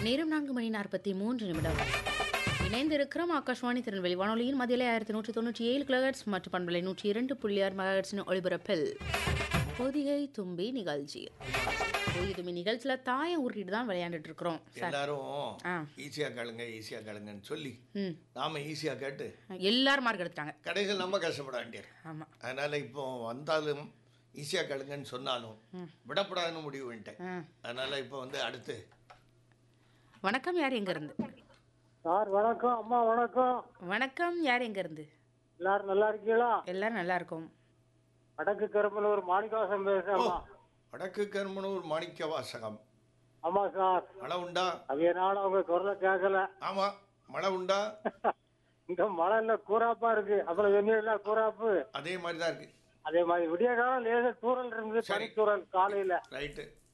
நேரம் நான்கு மணி நாற்பத்தி மூன்று நிமிடம் இணைந்திருக்கிறோம் ஆகாஷ்வாணி திருநெல்வேலி வானொலியின் மதியலை ஆயிரத்தி நூற்றி தொண்ணூற்றி ஏழு கிலோஹெட்ஸ் மற்றும் பண்பலை நூற்றி இரண்டு புள்ளி ஆறு மெகாஹெட்ஸின் ஒளிபரப்பில் பொதிகை தும்பி நிகழ்ச்சி பொதிகை தும்பி நிகழ்ச்சியில் தாயம் உருட்டிட்டு தான் விளையாண்டுட்டு இருக்கிறோம் சார் எல்லாரும் ஆ. ஈஸியாக கேளுங்க ஈஸியாக கேளுங்கன்னு சொல்லி ம் நாம ஈஸியாக கேட்டு எல்லாரும் மார்க் எடுத்துட்டாங்க கடைசியில் நம்ம கஷ்டப்பட வேண்டியது ஆமாம் அதனால இப்போ வந்தாலும் ஈஸியாக கேளுங்கன்னு சொன்னாலும் விடப்படாதுன்னு முடிவு பண்ணிட்டேன் ஆ அதனால இப்போ வந்து அடுத்து வணக்கம் யார் எங்கேருந்து சார் வணக்கம் அம்மா வணக்கம் வணக்கம் யார் எங்கேருந்து எல்லாரும் நல்லா இருக்கீங்களா எல்லாரும் நல்லா இருக்கோம் வடக்கு கரும்பலூர் மாணிக்காசம் பேசுறேம்மா வடக்கு கருமனூர் மாணிக்க வாசகம் ஆமா சார் மழை உண்டா அது நாள் அவங்க குரலை கேட்கல ஆமாம் மழை உண்டா இங்க மழை இல்ல கூறாப்பா இருக்கு அப்புறம் வெந்நீர் இல்ல கூறாப்பு அதே மாதிரி தான் இருக்கு அதே மாதிரி விடிய காலம் லேச தூரல் இருந்தது சரி. பனித்தூரல் காலையில ரைட்டு